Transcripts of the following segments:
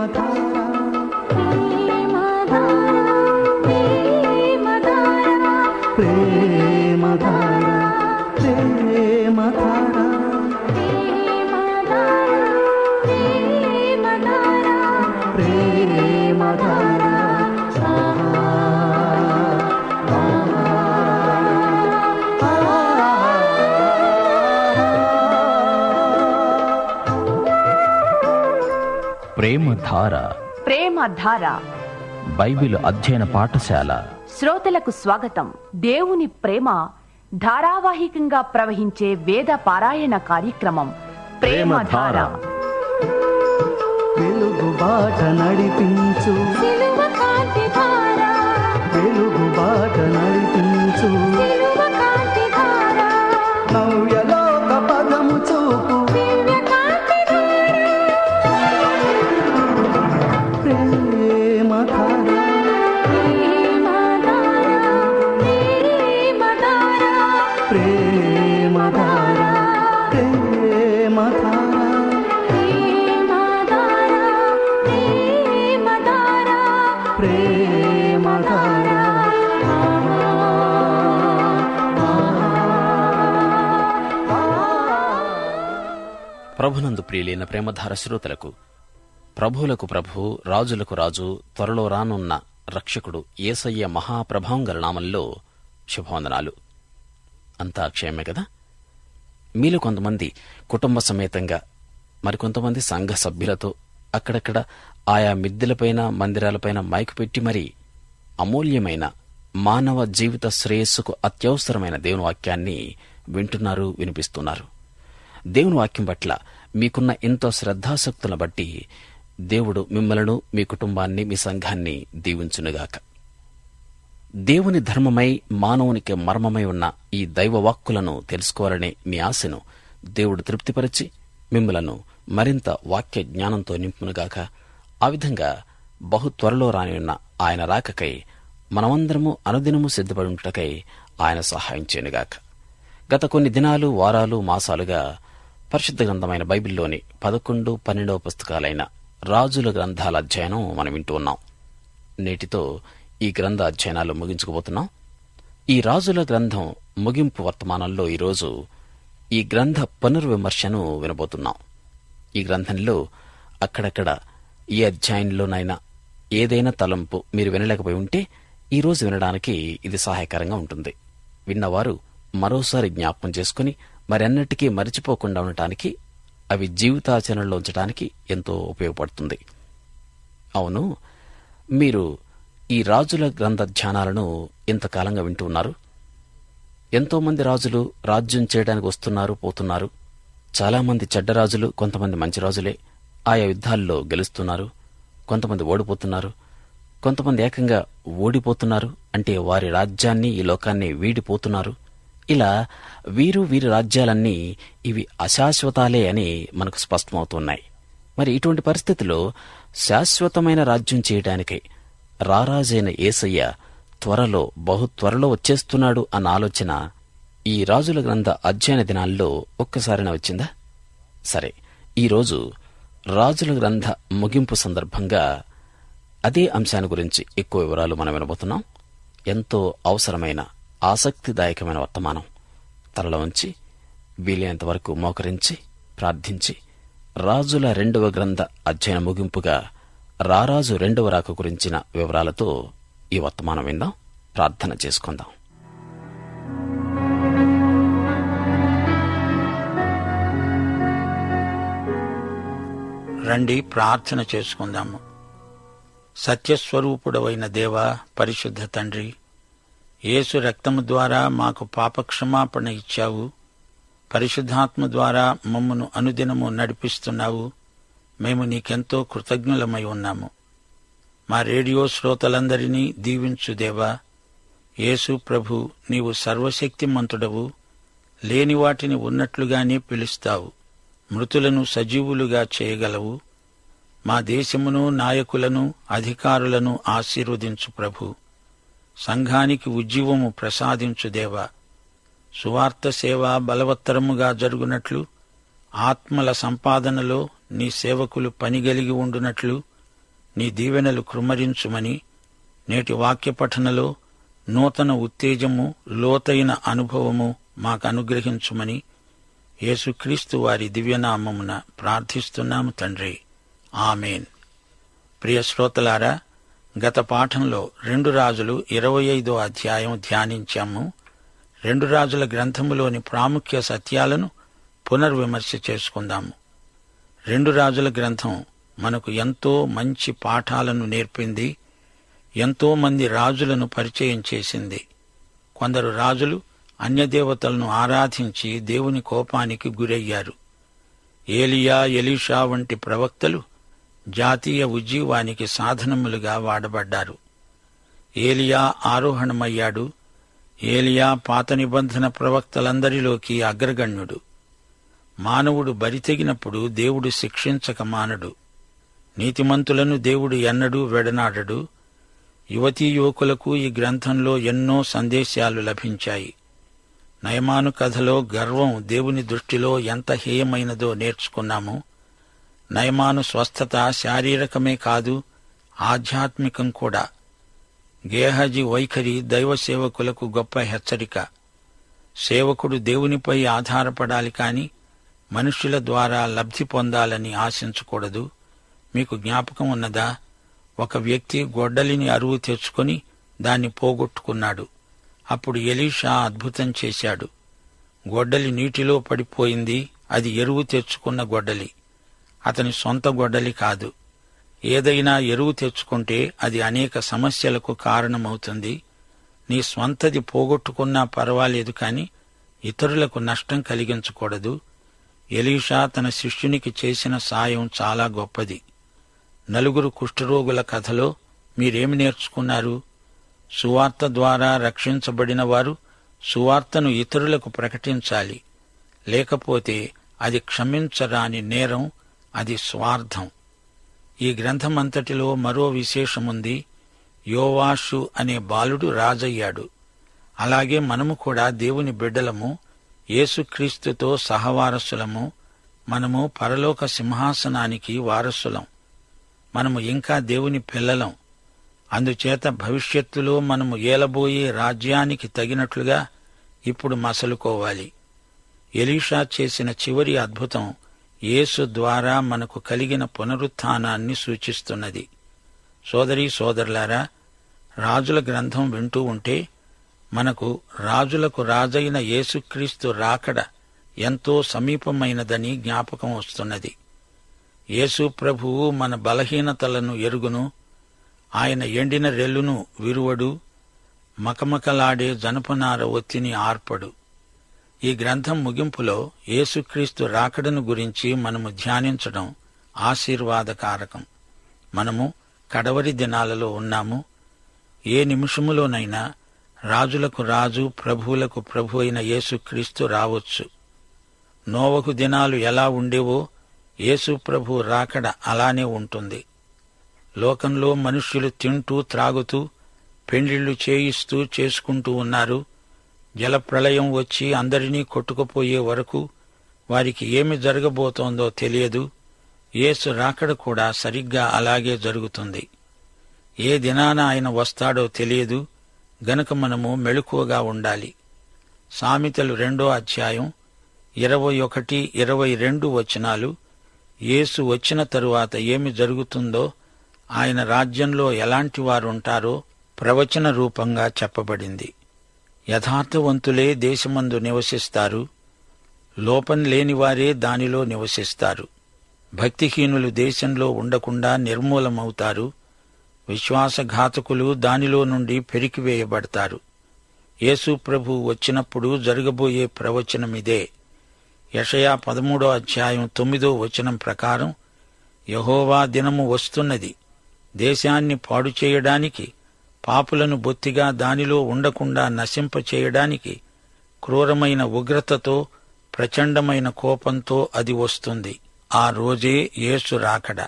ప్రేమధార ప్రేమధార ప్రేమధార ప్రేమధార ప్రేమ ధార బైబిల్ అధ్యయన పాఠశాల శ్రోతలకు స్వాగతం దేవుని ప్రేమ ధారావాహికంగా ప్రవహించే వేద పారాయణ కార్యక్రమం ప్రేమ ధార వెలుగు బాట నడిపించు వెలుగు బాట నడిపించు నవ్యలోక పదము చూపు ప్రేమధార ప్రేమధార ప్రేమధార ప్రేమధార ప్రభునందు ప్రియులైన ప్రేమధార శ్రోతలకు ప్రభువులకు ప్రభు రాజులకు రాజు త్వరలో రానున్న రక్షకుడు ఏసయ్య మహాప్రభావం గల నామంలో శుభవందనాలు అంతా క్షేమే కదా మీలో కొంతమంది కుటుంబ సమేతంగా మరికొంతమంది సంఘ సభ్యులతో అక్కడక్కడ ఆయా మిద్దెలపైన మందిరాలపైన మైకు పెట్టి మరీ అమూల్యమైన మానవ జీవిత శ్రేయస్సుకు అత్యవసరమైన దేవుని వాక్యాన్ని వింటున్నారు వినిపిస్తున్నారు దేవుని వాక్యం పట్ల మీకున్న ఎంతో శ్రద్ధాసక్తులను బట్టి దేవుడు మిమ్మలను మీ కుటుంబాన్ని మీ సంఘాన్ని దీవించునుగాక దేవుని ధర్మమై మానవునికి మర్మమై ఉన్న ఈ దైవ వాక్కులను తెలుసుకోవాలనే మీ ఆశను దేవుడు తృప్తిపరిచి మిమ్మలను మరింత వాక్య జ్ఞానంతో నింపునుగాక ఆ విధంగా బహు త్వరలో రానియున్న ఆయన రాకకై మనమందరము అనుదినము సిద్ధపడి ఉంటకై ఆయన సహాయం చేయనుగాక గత కొన్ని దినాలు వారాలు మాసాలుగా పరిశుద్ధ గ్రంథమైన బైబిల్లోని పదకొండు పన్నెండవ పుస్తకాలైన రాజుల గ్రంథాల అధ్యయనం మనం వింటూ ఉన్నాం నేటితో ఈ గ్రంథ అధ్యయనాలు ముగించుకుపోతున్నాం ఈ రాజుల గ్రంథం ముగింపు వర్తమానంలో ఈరోజు ఈ గ్రంథ పునర్విమర్శను వినబోతున్నాం ఈ గ్రంథంలో అక్కడక్కడ ఈ అధ్యాయంలోనైనా ఏదైనా తలంపు మీరు వినలేకపోయి ఉంటే ఈ రోజు వినడానికి ఇది సహాయకరంగా ఉంటుంది విన్నవారు మరోసారి జ్ఞాపకం చేసుకుని మరెన్నటికీ మరిచిపోకుండా ఉండటానికి అవి జీవితాచరణలో ఉంచడానికి ఎంతో ఉపయోగపడుతుంది అవును మీరు ఈ రాజుల గ్రంథ ధ్యానాలను ఇంతకాలంగా వింటూ ఉన్నారు ఎంతో మంది రాజులు రాజ్యం చేయడానికి వస్తున్నారు పోతున్నారు చాలా మంది చెడ్డ రాజులు కొంతమంది మంచి రాజులే ఆయా యుద్ధాల్లో గెలుస్తున్నారు కొంతమంది ఓడిపోతున్నారు కొంతమంది ఏకంగా ఓడిపోతున్నారు అంటే వారి రాజ్యాన్ని ఈ లోకాన్ని వీడిపోతున్నారు ఇలా వీరు వీరి రాజ్యాలన్నీ ఇవి అశాశ్వతాలే అని మనకు స్పష్టమవుతున్నాయి మరి ఇటువంటి పరిస్థితిలో శాశ్వతమైన రాజ్యం చేయడానికై రారాజైన ఏసయ్య త్వరలో బహు త్వరలో వచ్చేస్తున్నాడు అన్న ఆలోచన ఈ రాజుల గ్రంథ అధ్యయన దినాల్లో ఒక్కసారైనా వచ్చిందా సరే ఈరోజు రాజుల గ్రంథ ముగింపు సందర్భంగా అదే అంశాన్ని గురించి ఎక్కువ వివరాలు మనం వినబోతున్నాం ఎంతో అవసరమైన ఆసక్తిదాయకమైన వర్తమానం తలలో ఉంచి వీలైనంత వరకు మోకరించి ప్రార్థించి రాజుల రెండవ గ్రంథ అధ్యయన ముగింపుగా రారాజు రెండవ రాక గురించిన వివరాలతో ఈ వర్తమానం విందాం ప్రార్థన చేసుకుందాం రండి ప్రార్థన చేసుకుందాము సత్యస్వరూపుడవైన దేవ పరిశుద్ధ తండ్రి యేసు రక్తము ద్వారా మాకు పాపక్షమాపణ ఇచ్చావు పరిశుద్ధాత్మ ద్వారా మమ్మను అనుదినము నడిపిస్తున్నావు మేము నీకెంతో కృతజ్ఞులమై ఉన్నాము మా రేడియో శ్రోతలందరినీ దీవించు దేవా యేసు ప్రభు నీవు సర్వశక్తిమంతుడవు లేని వాటిని ఉన్నట్లుగానే పిలుస్తావు మృతులను సజీవులుగా చేయగలవు మా దేశమును నాయకులను అధికారులను ఆశీర్వదించు ప్రభు సంఘానికి ఉజ్జీవము ప్రసాదించు దేవా సువార్త సేవ బలవత్తరముగా జరుగునట్లు ఆత్మల సంపాదనలో నీ సేవకులు పనిగలిగి ఉండునట్లు నీ దీవెనలు కృమ్మరించుమని నేటి వాక్య పఠనలో నూతన ఉత్తేజము లోతైన అనుభవము మాకు అనుగ్రహించుమని యేసుక్రీస్తు వారి దివ్యనామమున ప్రార్థిస్తున్నాము తండ్రి ఆమెన్ ప్రియ శ్రోతలారా గత పాఠంలో రెండు రాజులు ఇరవై ఐదో అధ్యాయం ధ్యానించాము రెండు రాజుల గ్రంథములోని ప్రాముఖ్య సత్యాలను పునర్విమర్శ చేసుకుందాము రెండు రాజుల గ్రంథం మనకు ఎంతో మంచి పాఠాలను నేర్పింది ఎంతో మంది రాజులను పరిచయం చేసింది కొందరు రాజులు అన్యదేవతలను ఆరాధించి దేవుని కోపానికి గురయ్యారు ఏలియా ఎలీషా వంటి ప్రవక్తలు జాతీయ ఉజ్జీవానికి సాధనములుగా వాడబడ్డారు ఏలియా ఆరోహణమయ్యాడు ఏలియా పాత నిబంధన ప్రవక్తలందరిలోకి అగ్రగణ్యుడు మానవుడు బరితెగినప్పుడు దేవుడు శిక్షించక మానడు నీతిమంతులను దేవుడు ఎన్నడూ వెడనాడడు యువతీ యువకులకు ఈ గ్రంథంలో ఎన్నో సందేశాలు లభించాయి నయమాను కథలో గర్వం దేవుని దృష్టిలో ఎంత హేయమైనదో నేర్చుకున్నాము నయమాను స్వస్థత శారీరకమే కాదు ఆధ్యాత్మికం కూడా గేహజీ వైఖరి దైవ సేవకులకు గొప్ప హెచ్చరిక సేవకుడు దేవునిపై ఆధారపడాలి కాని మనుష్యుల ద్వారా లబ్ధి పొందాలని ఆశించకూడదు మీకు జ్ఞాపకం ఉన్నదా ఒక వ్యక్తి గొడ్డలిని అరువు తెచ్చుకొని దాన్ని పోగొట్టుకున్నాడు అప్పుడు ఎలీషా అద్భుతం చేశాడు గొడ్డలి నీటిలో పడిపోయింది అది ఎరువు తెచ్చుకున్న గొడ్డలి అతని సొంత గొడ్డలి కాదు ఏదైనా ఎరువు తెచ్చుకుంటే అది అనేక సమస్యలకు కారణమవుతుంది నీ స్వంతది పోగొట్టుకున్నా పర్వాలేదు కాని ఇతరులకు నష్టం కలిగించకూడదు ఎలీషా తన శిష్యునికి చేసిన సాయం చాలా గొప్పది నలుగురు కుష్ఠరోగుల కథలో మీరేమి నేర్చుకున్నారు సువార్త ద్వారా రక్షించబడిన వారు సువార్తను ఇతరులకు ప్రకటించాలి లేకపోతే అది క్షమించరాని నేరం అది స్వార్థం ఈ గ్రంథమంతటిలో మరో విశేషముంది యోవాషు అనే బాలుడు రాజయ్యాడు అలాగే మనము కూడా దేవుని బిడ్డలము యేసుక్రీస్తుతో సహవారసులము మనము పరలోక సింహాసనానికి వారసులం మనము ఇంకా దేవుని పిల్లలం అందుచేత భవిష్యత్తులో మనము ఏలబోయే రాజ్యానికి తగినట్లుగా ఇప్పుడు మసలుకోవాలి ఎలీషా చేసిన చివరి అద్భుతం యేసు ద్వారా మనకు కలిగిన పునరుత్థానాన్ని సూచిస్తున్నది సోదరీ సోదరులారా రాజుల గ్రంథం వింటూ ఉంటే మనకు రాజులకు రాజైన యేసుక్రీస్తు రాకడ ఎంతో సమీపమైనదని జ్ఞాపకం వస్తున్నది యేసు ప్రభువు మన బలహీనతలను ఎరుగును ఆయన ఎండిన రెల్లును విరువడు మకమకలాడే జనపనార ఒత్తిని ఆర్పడు ఈ గ్రంథం ముగింపులో యేసుక్రీస్తు రాకడను గురించి మనము ధ్యానించడం ఆశీర్వాదకారకం మనము కడవరి దినాలలో ఉన్నాము ఏ నిమిషములోనైనా రాజులకు రాజు ప్రభువులకు ప్రభు అయిన యేసుక్రీస్తు రావచ్చు నోవకు దినాలు ఎలా ఉండేవో యేసు ప్రభు రాకడ అలానే ఉంటుంది లోకంలో మనుష్యులు తింటూ త్రాగుతూ పెండిళ్లు చేయిస్తూ చేసుకుంటూ ఉన్నారు జలప్రళయం వచ్చి అందరినీ కొట్టుకుపోయే వరకు వారికి ఏమి జరగబోతోందో తెలియదు యేసు రాకడ కూడా సరిగ్గా అలాగే జరుగుతుంది ఏ దినాన ఆయన వస్తాడో తెలియదు గనుక మనము మెళుకువగా ఉండాలి సామెతలు రెండో అధ్యాయం ఇరవై ఒకటి ఇరవై రెండు వచనాలు యేసు వచ్చిన తరువాత ఏమి జరుగుతుందో ఆయన రాజ్యంలో ఎలాంటి వారుంటారో ప్రవచన రూపంగా చెప్పబడింది యథార్థవంతులే దేశమందు నివసిస్తారు లోపం లేనివారే దానిలో నివసిస్తారు భక్తిహీనులు దేశంలో ఉండకుండా నిర్మూలమవుతారు విశ్వాసఘాతకులు దానిలో నుండి పెరికివేయబడతారు యేసు ప్రభు వచ్చినప్పుడు జరగబోయే ప్రవచనమిదే యషయా పదమూడో అధ్యాయం తొమ్మిదో వచనం ప్రకారం యహోవా దినము వస్తున్నది దేశాన్ని పాడు చేయడానికి పాపులను బొత్తిగా దానిలో ఉండకుండా నశింపచేయడానికి క్రూరమైన ఉగ్రతతో ప్రచండమైన కోపంతో అది వస్తుంది ఆ రోజే యేసు రాకడ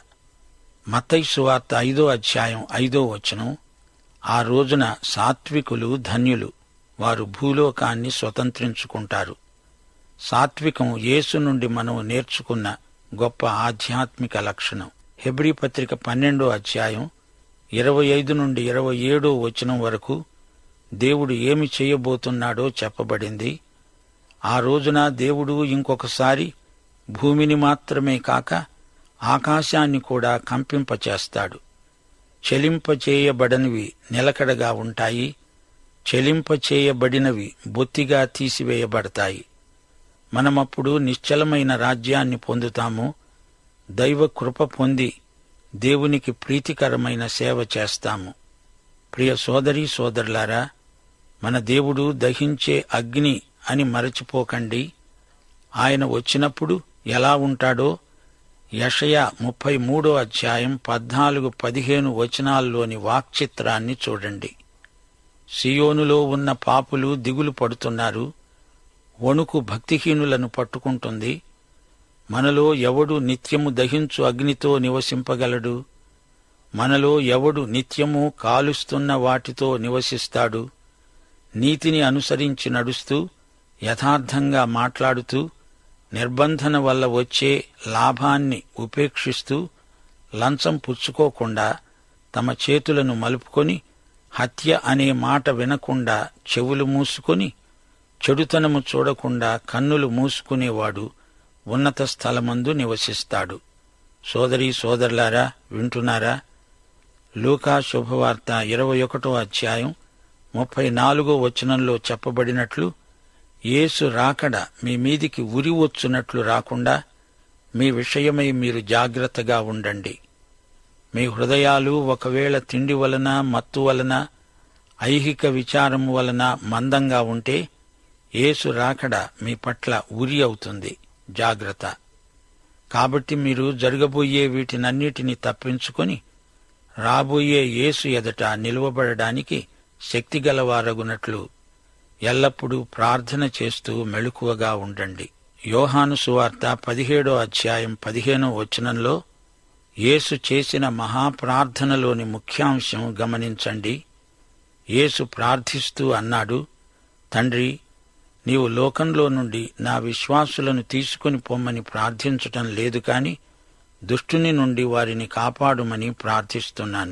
మత్తయి వార్త ఐదో అధ్యాయం ఐదో వచనం ఆ రోజున సాత్వికులు ధన్యులు వారు భూలోకాన్ని స్వతంత్రించుకుంటారు సాత్వికం యేసు నుండి మనం నేర్చుకున్న గొప్ప ఆధ్యాత్మిక లక్షణం హెబ్రీ పత్రిక పన్నెండో అధ్యాయం ఇరవై ఐదు నుండి ఇరవై ఏడో వచనం వరకు దేవుడు ఏమి చేయబోతున్నాడో చెప్పబడింది ఆ రోజున దేవుడు ఇంకొకసారి భూమిని మాత్రమే కాక ఆకాశాన్ని కూడా కంపింపచేస్తాడు చెలింపచేయబడనివి నిలకడగా ఉంటాయి చెలింపచేయబడినవి బొత్తిగా తీసివేయబడతాయి మనమప్పుడు నిశ్చలమైన రాజ్యాన్ని పొందుతాము దైవ కృప పొంది దేవునికి ప్రీతికరమైన సేవ చేస్తాము ప్రియ సోదరీ సోదరులారా మన దేవుడు దహించే అగ్ని అని మరచిపోకండి ఆయన వచ్చినప్పుడు ఎలా ఉంటాడో యషయ ముప్పై మూడో అధ్యాయం పద్నాలుగు పదిహేను వచనాల్లోని వాక్చిత్రాన్ని చూడండి సియోనులో ఉన్న పాపులు దిగులు పడుతున్నారు వణుకు భక్తిహీనులను పట్టుకుంటుంది మనలో ఎవడు నిత్యము దహించు అగ్నితో నివసింపగలడు మనలో ఎవడు నిత్యము కాలుస్తున్న వాటితో నివసిస్తాడు నీతిని అనుసరించి నడుస్తూ యథార్థంగా మాట్లాడుతూ నిర్బంధన వల్ల వచ్చే లాభాన్ని ఉపేక్షిస్తూ లంచం పుచ్చుకోకుండా తమ చేతులను మలుపుకొని హత్య అనే మాట వినకుండా చెవులు మూసుకొని చెడుతనము చూడకుండా కన్నులు మూసుకునేవాడు ఉన్నత స్థలమందు నివసిస్తాడు సోదరీ సోదరులారా వింటున్నారా లూకా శుభవార్త ఇరవై ఒకటో అధ్యాయం ముప్పై నాలుగో వచనంలో చెప్పబడినట్లు యేసు రాకడ మీ మీదికి ఉరి వచ్చునట్లు రాకుండా మీ విషయమై మీరు జాగ్రత్తగా ఉండండి మీ హృదయాలు ఒకవేళ తిండి వలన మత్తు వలన ఐహిక విచారము వలన మందంగా ఉంటే యేసు రాకడ మీ పట్ల ఉరి అవుతుంది జాగ్రత్త కాబట్టి మీరు జరగబోయే వీటినన్నిటినీ తప్పించుకొని రాబోయే యేసు ఎదట నిలువబడడానికి శక్తిగలవారగునట్లు ఎల్లప్పుడూ ప్రార్థన చేస్తూ మెళుకువగా ఉండండి యోహాను సువార్త పదిహేడో అధ్యాయం పదిహేనో వచనంలో యేసు చేసిన మహాప్రార్థనలోని ముఖ్యాంశం గమనించండి యేసు ప్రార్థిస్తూ అన్నాడు తండ్రి నీవు లోకంలో నుండి నా విశ్వాసులను తీసుకుని పొమ్మని ప్రార్థించటం లేదు కాని దుష్టుని నుండి వారిని కాపాడుమని ప్రార్థిస్తున్నాను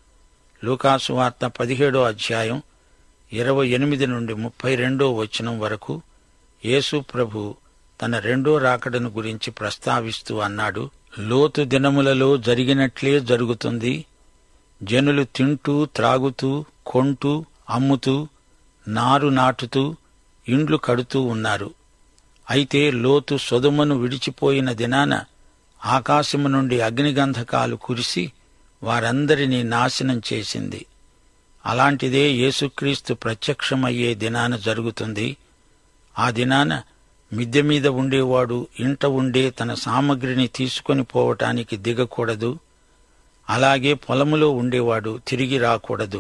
లూకాసు వార్త పదిహేడో అధ్యాయం ఇరవై ఎనిమిది నుండి ముప్పై రెండో వచనం వరకు యేసు ప్రభు తన రెండో రాకడను గురించి ప్రస్తావిస్తూ అన్నాడు లోతు దినములలో జరిగినట్లే జరుగుతుంది జనులు తింటూ త్రాగుతూ కొంటూ అమ్ముతూ నారు నాటుతూ ఇండ్లు కడుతూ ఉన్నారు అయితే లోతు సొదుమను విడిచిపోయిన దినాన ఆకాశము నుండి అగ్నిగంధకాలు కురిసి వారందరినీ నాశనం చేసింది అలాంటిదే యేసుక్రీస్తు ప్రత్యక్షమయ్యే దినాన జరుగుతుంది ఆ దినాన మిద్దె మీద ఉండేవాడు ఇంట ఉండే తన సామగ్రిని తీసుకొని పోవటానికి దిగకూడదు అలాగే పొలములో ఉండేవాడు తిరిగి రాకూడదు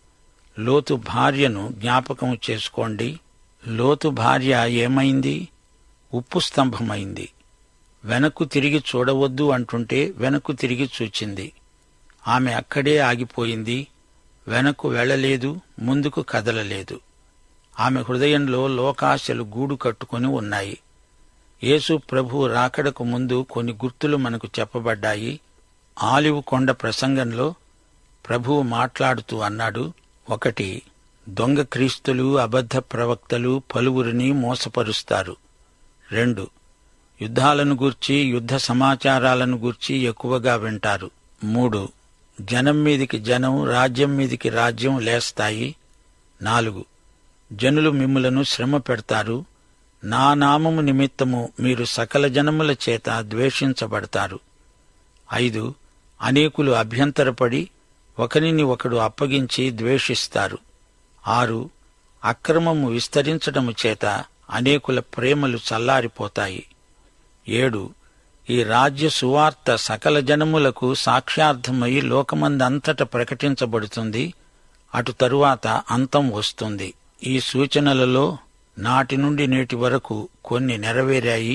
లోతు భార్యను జ్ఞాపకం చేసుకోండి లోతు భార్య ఏమైంది ఉప్పు స్తంభమైంది వెనక్కు తిరిగి చూడవద్దు అంటుంటే వెనక్కు తిరిగి చూచింది ఆమె అక్కడే ఆగిపోయింది వెనక్కు వెళ్ళలేదు ముందుకు కదలలేదు ఆమె హృదయంలో లోకాశలు గూడు కట్టుకుని ఉన్నాయి యేసు ప్రభు రాకడకు ముందు కొన్ని గుర్తులు మనకు చెప్పబడ్డాయి ఆలివు కొండ ప్రసంగంలో ప్రభువు మాట్లాడుతూ అన్నాడు ఒకటి దొంగ క్రీస్తులు అబద్ధ ప్రవక్తలు పలువురిని మోసపరుస్తారు రెండు యుద్ధాలను గూర్చి యుద్ధ సమాచారాలను గూర్చి ఎక్కువగా వింటారు మూడు జనం మీదికి జనం రాజ్యం మీదికి రాజ్యం లేస్తాయి నాలుగు జనులు మిమ్ములను శ్రమ పెడతారు నా నామము నిమిత్తము మీరు సకల జనముల చేత ద్వేషించబడతారు ఐదు అనేకులు అభ్యంతరపడి ఒకరిని ఒకడు అప్పగించి ద్వేషిస్తారు ఆరు అక్రమము విస్తరించడము చేత అనేకుల ప్రేమలు చల్లారిపోతాయి ఏడు ఈ రాజ్య సువార్త సకల జనములకు సాక్ష్యార్థమై లోకమందంతట ప్రకటించబడుతుంది అటు తరువాత అంతం వస్తుంది ఈ సూచనలలో నాటి నుండి నేటి వరకు కొన్ని నెరవేరాయి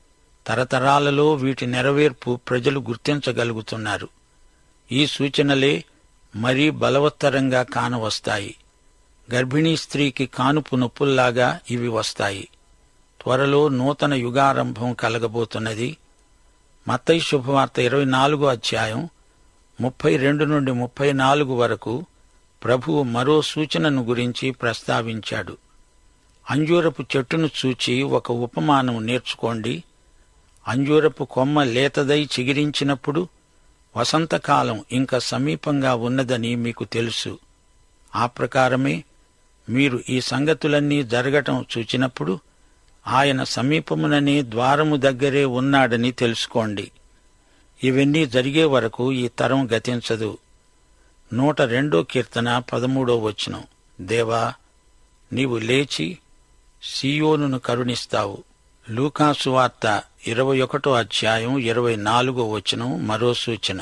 తరతరాలలో వీటి నెరవేర్పు ప్రజలు గుర్తించగలుగుతున్నారు ఈ సూచనలే మరీ బలవత్తరంగా కానవస్తాయి గర్భిణీ స్త్రీకి కానుపు నొప్పుల్లాగా ఇవి వస్తాయి త్వరలో నూతన యుగారంభం కలగబోతున్నది మత్తయి శుభవార్త ఇరవై నాలుగో అధ్యాయం ముప్పై రెండు నుండి ముప్పై నాలుగు వరకు ప్రభువు మరో సూచనను గురించి ప్రస్తావించాడు అంజూరపు చెట్టును చూచి ఒక ఉపమానం నేర్చుకోండి అంజూరపు కొమ్మ లేతదై చిగిరించినప్పుడు వసంతకాలం ఇంకా సమీపంగా ఉన్నదని మీకు తెలుసు ఆ ప్రకారమే మీరు ఈ సంగతులన్నీ జరగటం చూచినప్పుడు ఆయన సమీపముననే ద్వారము దగ్గరే ఉన్నాడని తెలుసుకోండి ఇవన్నీ జరిగే వరకు ఈ తరం గతించదు నూట రెండో కీర్తన పదమూడో వచనం దేవా నీవు లేచి సియోనును కరుణిస్తావు లూకాసు వార్త ఇరవై ఒకటో అధ్యాయం ఇరవై నాలుగో వచనం మరో సూచన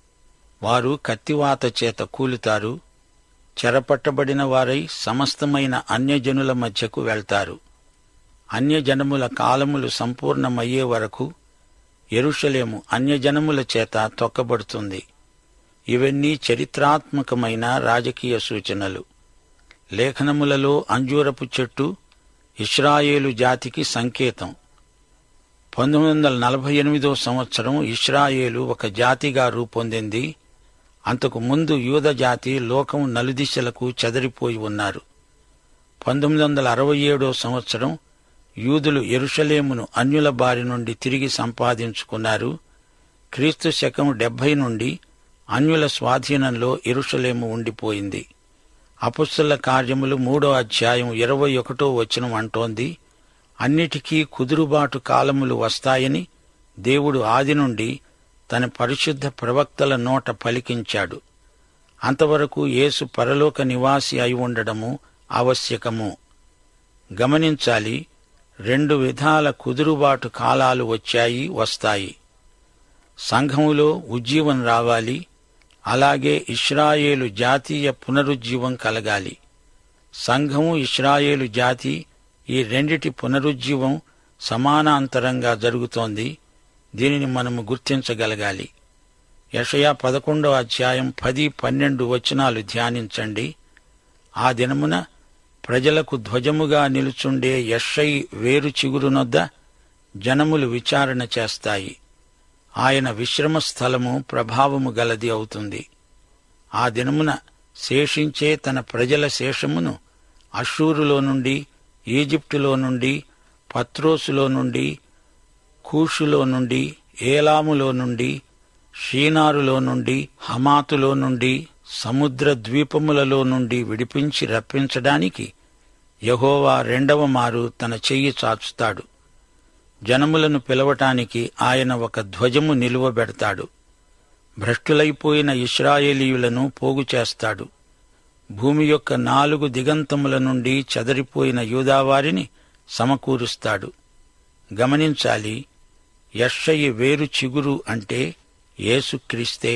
వారు కత్తివాత చేత కూలుతారు చెరపట్టబడిన వారై సమస్తమైన అన్యజనుల మధ్యకు వెళ్తారు అన్యజనముల కాలములు సంపూర్ణమయ్యే వరకు ఎరుషలేము అన్యజనముల చేత తొక్కబడుతుంది ఇవన్నీ చరిత్రాత్మకమైన రాజకీయ సూచనలు లేఖనములలో అంజూరపు చెట్టు ఇస్రాయేలు జాతికి సంకేతం పంతొమ్మిది వందల నలభై ఎనిమిదో సంవత్సరం ఇస్రాయేలు ఒక జాతిగా రూపొందింది అంతకు ముందు యూద జాతి లోకం నలుదిశలకు చెదరిపోయి ఉన్నారు పంతొమ్మిది వందల అరవై ఏడో సంవత్సరం యూదులు ఎరుషలేమును అన్యుల బారి నుండి తిరిగి సంపాదించుకున్నారు క్రీస్తు శకం డెబ్బై నుండి అన్యుల స్వాధీనంలో ఎరుషలేము ఉండిపోయింది అపుస్తుల కార్యములు మూడో అధ్యాయం ఇరవై ఒకటో వచనం అంటోంది అన్నిటికీ కుదురుబాటు కాలములు వస్తాయని దేవుడు ఆది నుండి తన పరిశుద్ధ ప్రవక్తల నోట పలికించాడు అంతవరకు యేసు పరలోక నివాసి అయి ఉండడము ఆవశ్యకము గమనించాలి రెండు విధాల కుదురుబాటు కాలాలు వచ్చాయి వస్తాయి సంఘములో ఉజ్జీవం రావాలి అలాగే ఇస్రాయేలు జాతీయ పునరుజ్జీవం కలగాలి సంఘము ఇస్రాయేలు జాతి ఈ రెండిటి పునరుజ్జీవం సమానాంతరంగా జరుగుతోంది దీనిని మనము గుర్తించగలగాలి యషయా పదకొండో అధ్యాయం పది పన్నెండు వచనాలు ధ్యానించండి ఆ దినమున ప్రజలకు ధ్వజముగా నిలుచుండే యషై వేరు చిగురునొద్ద జనములు విచారణ చేస్తాయి ఆయన విశ్రమ స్థలము ప్రభావము గలది అవుతుంది ఆ దినమున శేషించే తన ప్రజల శేషమును అషూరులో నుండి ఈజిప్టులో నుండి పత్రోసులో నుండి కూషులో నుండి ఏలాములో నుండి షీనారులో నుండి హమాతులో నుండి సముద్ర ద్వీపములలో నుండి విడిపించి రప్పించడానికి యహోవా రెండవ మారు తన చెయ్యి చాచుతాడు జనములను పిలవటానికి ఆయన ఒక ధ్వజము నిలువబెడతాడు భ్రష్టులైపోయిన ఇస్రాయేలీయులను పోగు చేస్తాడు భూమి యొక్క నాలుగు దిగంతముల నుండి చెదరిపోయిన యూదావారిని సమకూరుస్తాడు గమనించాలి యషయి వేరు చిగురు అంటే యేసుక్రీస్తే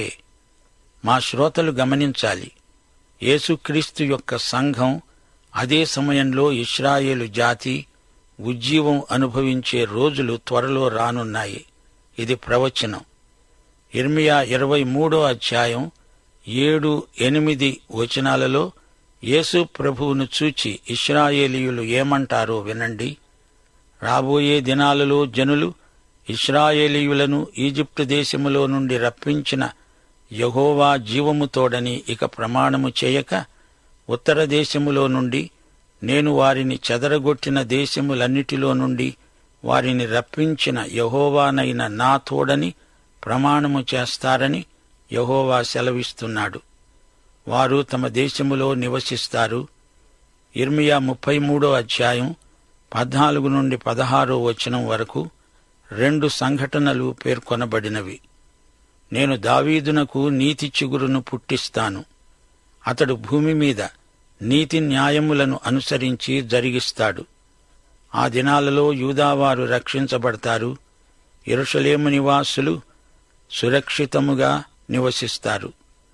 మా శ్రోతలు గమనించాలి యేసుక్రీస్తు యొక్క సంఘం అదే సమయంలో ఇస్రాయేలు జాతి ఉజ్జీవం అనుభవించే రోజులు త్వరలో రానున్నాయి ఇది ప్రవచనం ఇర్మియా ఇరవై మూడో అధ్యాయం ఏడు ఎనిమిది వచనాలలో యేసు ప్రభువును చూచి ఇస్రాయేలీయులు ఏమంటారో వినండి రాబోయే దినాలలో జనులు ఇస్రాయేలీయులను ఈజిప్టు దేశములో నుండి రప్పించిన యహోవా జీవము తోడని ఇక ప్రమాణము చేయక ఉత్తర దేశములో నుండి నేను వారిని చెదరగొట్టిన దేశములన్నిటిలో నుండి వారిని రప్పించిన యహోవానైన నా తోడని ప్రమాణము చేస్తారని యహోవా సెలవిస్తున్నాడు వారు తమ దేశములో నివసిస్తారు ఇర్మియా ముప్పై మూడో అధ్యాయం పద్నాలుగు నుండి పదహారో వచనం వరకు రెండు సంఘటనలు పేర్కొనబడినవి నేను దావీదునకు నీతి చిగురును పుట్టిస్తాను అతడు భూమి మీద నీతి న్యాయములను అనుసరించి జరిగిస్తాడు ఆ దినాలలో యూదావారు రక్షించబడతారు ఎరుషలేము నివాసులు సురక్షితముగా నివసిస్తారు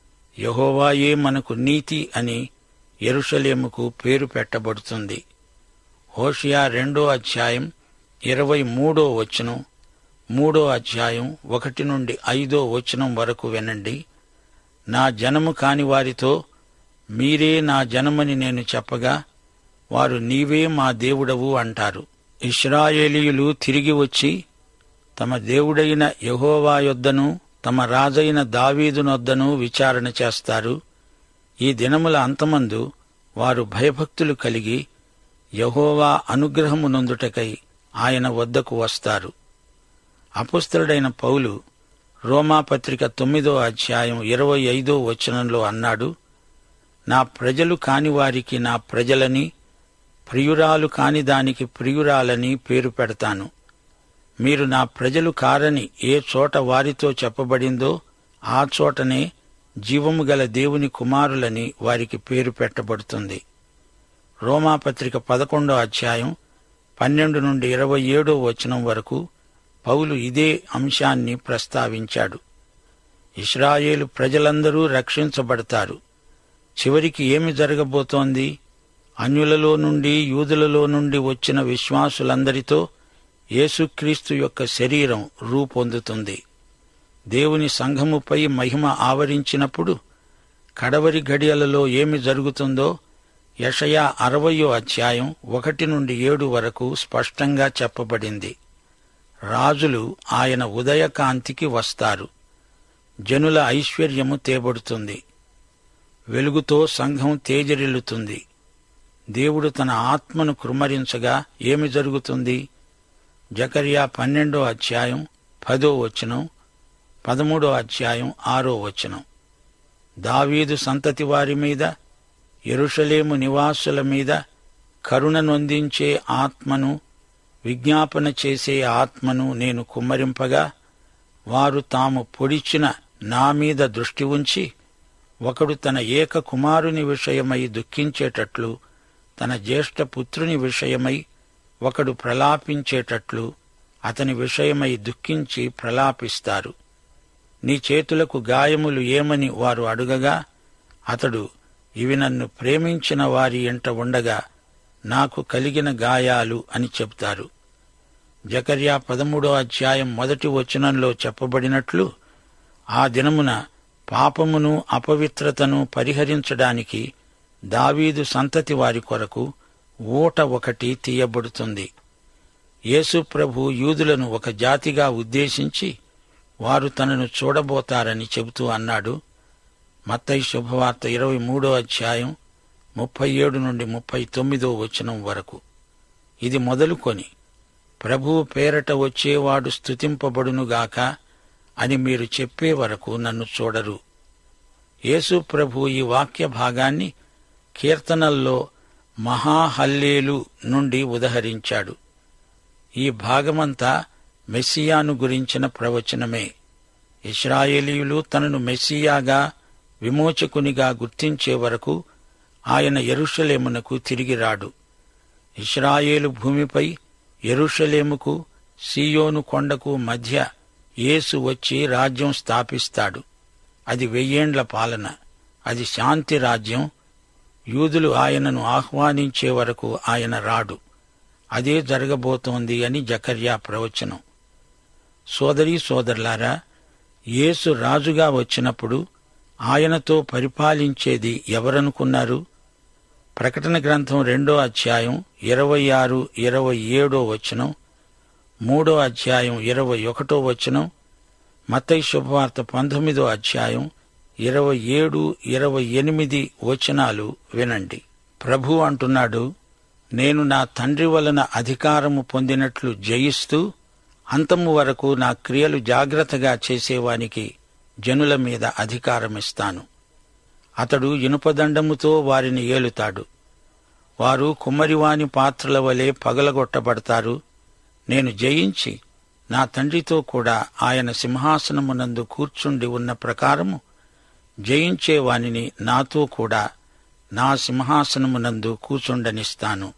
యహోవాయే మనకు నీతి అని ఎరుషలేముకు పేరు పెట్టబడుతుంది హోషియా రెండో అధ్యాయం ఇరవై మూడో వచనం మూడో అధ్యాయం ఒకటి నుండి ఐదో వచనం వరకు వినండి నా జనము కాని వారితో మీరే నా జనమని నేను చెప్పగా వారు నీవే మా దేవుడవు అంటారు ఇస్రాయేలీయులు తిరిగి వచ్చి తమ దేవుడైన యహోవా యొద్దను తమ రాజైన దావీదునొద్దను విచారణ చేస్తారు ఈ దినముల అంతమందు వారు భయభక్తులు కలిగి యహోవా అనుగ్రహము నొందుటకై ఆయన వద్దకు వస్తారు అపుస్తలుడైన పౌలు రోమాపత్రిక తొమ్మిదో అధ్యాయం ఇరవై ఐదో వచనంలో అన్నాడు నా ప్రజలు కాని వారికి నా ప్రజలని ప్రియురాలు కాని దానికి ప్రియురాలని పేరు పెడతాను మీరు నా ప్రజలు కారని ఏ చోట వారితో చెప్పబడిందో ఆ చోటనే జీవము గల దేవుని కుమారులని వారికి పేరు పెట్టబడుతుంది రోమాపత్రిక పదకొండో అధ్యాయం పన్నెండు నుండి ఇరవై ఏడో వచనం వరకు పౌలు ఇదే అంశాన్ని ప్రస్తావించాడు ఇస్రాయేలు ప్రజలందరూ రక్షించబడతారు చివరికి ఏమి జరగబోతోంది అన్యులలో నుండి యూదులలో నుండి వచ్చిన విశ్వాసులందరితో యేసుక్రీస్తు యొక్క శరీరం రూపొందుతుంది దేవుని సంఘముపై మహిమ ఆవరించినప్పుడు కడవరి గడియలలో ఏమి జరుగుతుందో యషయా అరవయో అధ్యాయం ఒకటి నుండి ఏడు వరకు స్పష్టంగా చెప్పబడింది రాజులు ఆయన ఉదయకాంతికి వస్తారు జనుల ఐశ్వర్యము తేబడుతుంది వెలుగుతో సంఘం తేజరిల్లుతుంది దేవుడు తన ఆత్మను కృమ్మరించగా ఏమి జరుగుతుంది జకర్యా పన్నెండో అధ్యాయం పదో వచనం పదమూడో అధ్యాయం ఆరో వచనం దావీదు సంతతి వారి మీద ఎరుషలేము నివాసుల మీద కరుణ నొందించే ఆత్మను విజ్ఞాపన చేసే ఆత్మను నేను కుమ్మరింపగా వారు తాము పొడిచిన నా మీద దృష్టి ఉంచి ఒకడు తన ఏక కుమారుని విషయమై దుఃఖించేటట్లు తన జ్యేష్ఠ పుత్రుని విషయమై ఒకడు ప్రలాపించేటట్లు అతని విషయమై దుఃఖించి ప్రలాపిస్తారు నీ చేతులకు గాయములు ఏమని వారు అడుగగా అతడు ఇవి నన్ను ప్రేమించిన వారి ఎంట ఉండగా నాకు కలిగిన గాయాలు అని చెప్తారు జకర్యా పదమూడో అధ్యాయం మొదటి వచనంలో చెప్పబడినట్లు ఆ దినమున పాపమును అపవిత్రతను పరిహరించడానికి దావీదు సంతతి వారి కొరకు ఊట ఒకటి తీయబడుతుంది యేసు ప్రభు యూదులను ఒక జాతిగా ఉద్దేశించి వారు తనను చూడబోతారని చెబుతూ అన్నాడు మత్తయి శుభవార్త ఇరవై మూడో అధ్యాయం ముప్పై ఏడు నుండి ముప్పై తొమ్మిదో వచనం వరకు ఇది మొదలుకొని ప్రభువు పేరట వచ్చేవాడు స్తుతింపబడునుగాక అని మీరు చెప్పే వరకు నన్ను చూడరు యేసు ప్రభు ఈ వాక్య భాగాన్ని కీర్తనల్లో మహాహల్లేలు నుండి ఉదహరించాడు ఈ భాగమంతా మెస్సియాను గురించిన ప్రవచనమే ఇస్రాయేలీయులు తనను మెస్సియాగా విమోచకునిగా గుర్తించే వరకు ఆయన ఎరుషలేమునకు తిరిగి రాడు ఇస్రాయేలు భూమిపై ఎరుషలేముకు సీయోను కొండకు మధ్య యేసు వచ్చి రాజ్యం స్థాపిస్తాడు అది వెయ్యేండ్ల పాలన అది శాంతి రాజ్యం యూదులు ఆయనను ఆహ్వానించే వరకు ఆయన రాడు అదే జరగబోతోంది అని జకర్యా ప్రవచనం సోదరీ సోదరులారా యేసు రాజుగా వచ్చినప్పుడు ఆయనతో పరిపాలించేది ఎవరనుకున్నారు ప్రకటన గ్రంథం రెండో అధ్యాయం ఇరవై ఆరు ఇరవై ఏడో వచనం మూడో అధ్యాయం ఇరవై ఒకటో వచనం మత్తయి శుభవార్త పంతొమ్మిదో అధ్యాయం ఇరవై ఏడు ఇరవై ఎనిమిది వచనాలు వినండి ప్రభు అంటున్నాడు నేను నా తండ్రి వలన అధికారము పొందినట్లు జయిస్తూ అంతము వరకు నా క్రియలు జాగ్రత్తగా చేసేవానికి జనుల మీద అధికారమిస్తాను అతడు ఇనుపదండముతో వారిని ఏలుతాడు వారు కుమ్మరివాని పాత్రల వలె పగలగొట్టబడతారు నేను జయించి నా తండ్రితో కూడా ఆయన సింహాసనమునందు కూర్చుండి ఉన్న ప్రకారము జయించే వానిని నాతో కూడా నా సింహాసనమునందు కూర్చుండనిస్తాను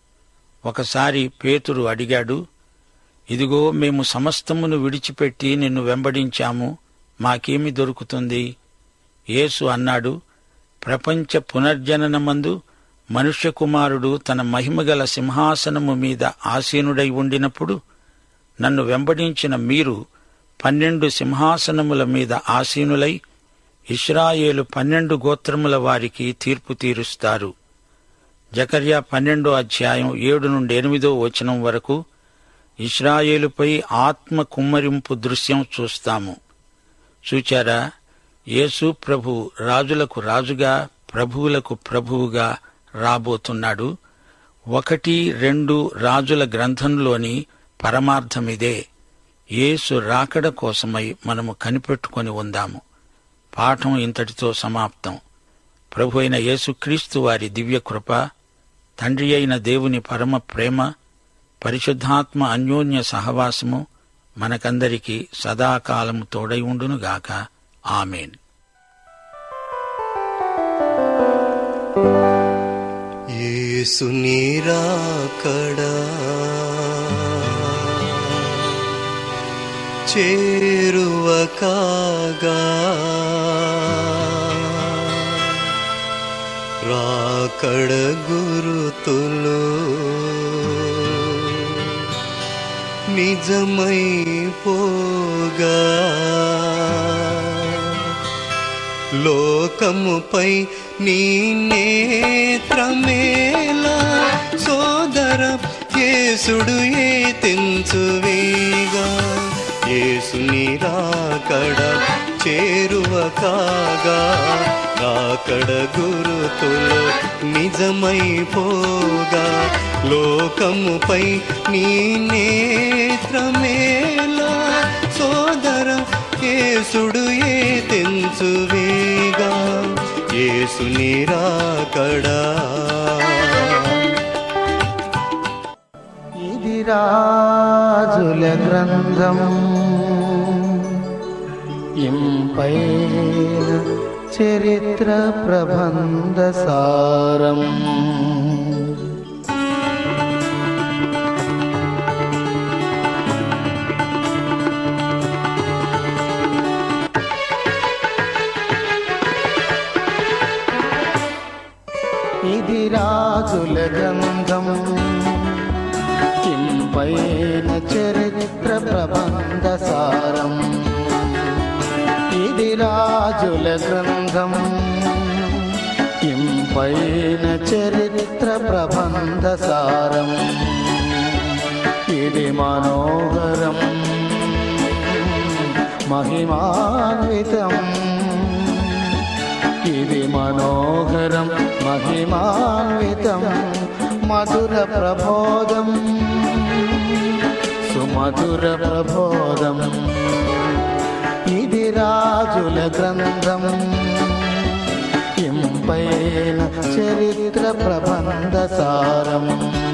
ఒకసారి పేతురు అడిగాడు ఇదిగో మేము సమస్తమును విడిచిపెట్టి నిన్ను వెంబడించాము మాకేమి దొరుకుతుంది యేసు అన్నాడు ప్రపంచ పునర్జననమందు మనుష్య కుమారుడు తన మహిమగల సింహాసనము మీద ఆసీనుడై ఉండినప్పుడు నన్ను వెంబడించిన మీరు పన్నెండు సింహాసనముల మీద ఆసీనులై ఇస్రాయేలు పన్నెండు గోత్రముల వారికి తీర్పు తీరుస్తారు జకర్యా పన్నెండో అధ్యాయం ఏడు నుండి ఎనిమిదో వచనం వరకు ఇస్రాయేలుపై ఆత్మ కుమ్మరింపు దృశ్యం చూస్తాము చూచారా యేసు ప్రభు రాజులకు రాజుగా ప్రభువులకు ప్రభువుగా రాబోతున్నాడు ఒకటి రెండు రాజుల గ్రంథంలోని పరమార్థమిదే యేసు రాకడ కోసమై మనము కనిపెట్టుకొని ఉందాము పాఠం ఇంతటితో సమాప్తం ప్రభు అయిన యేసుక్రీస్తు వారి దివ్య కృప తండ్రి అయిన దేవుని పరమ ప్రేమ పరిశుద్ధాత్మ అన్యోన్య సహవాసము మనకందరికీ సదాకాలము తోడై ఉండునుగాక ఆమెన్ యేసు నీరాకడా చేరువ కాగా రాకడ గురుతులు నిజమైపోగా లోకముపై నీ నేత్రమేలా సోదర యేసుడు ఏ తెంచువేగా యేసు నిరాకడ చేరువ కాగా రాకడ గురుతులు నిజమైపోగా లోకముపై నీ నేత్రమేలా సోదర యేసుడు ఏ తెంచువేగా యేసు నిరాకడా ఇది రాజుల గ్రంథం ఇంపైన చరిత్ర ప్రబంధ సారం ఇది రాజుల గ్రంథం ఇంపైన చరిత్ర ప్రబంధ సారం ఇది రాజుల గ్రంథం ఇంపైన చరిత్ర ప్రబంధ సారం ఇది మనోహరం మహిమాన్వితం ఇది మనోహరం మహిమాన్వితం మధుర ప్రబోధం సుమధుర ప్రబోధం ఇది రాజుల గ్రంథం ఇంపైన చరిత్ర ప్రబంధ సారం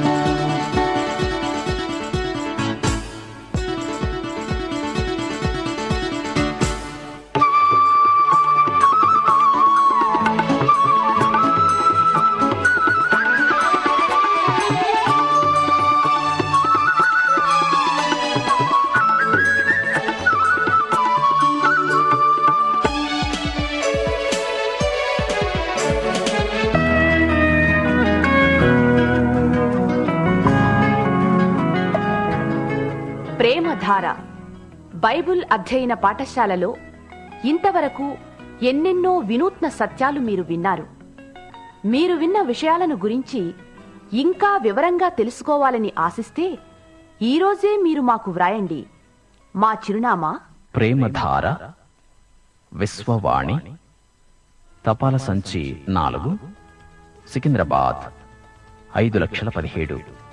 ప్రేమధార బైబుల్ అధ్యయన పాఠశాలలో ఇంతవరకు ఎన్నెన్నో వినూత్న సత్యాలు మీరు విన్నారు మీరు విన్న విషయాలను గురించి ఇంకా వివరంగా తెలుసుకోవాలని ఆశిస్తే ఈరోజే మీరు మాకు వ్రాయండి మా చిరునామా ప్రేమధార విశ్వవాణి తపాల సంచి నాలుగు సికింద్రాబాద్ ఐదు లక్షల పదిహేడు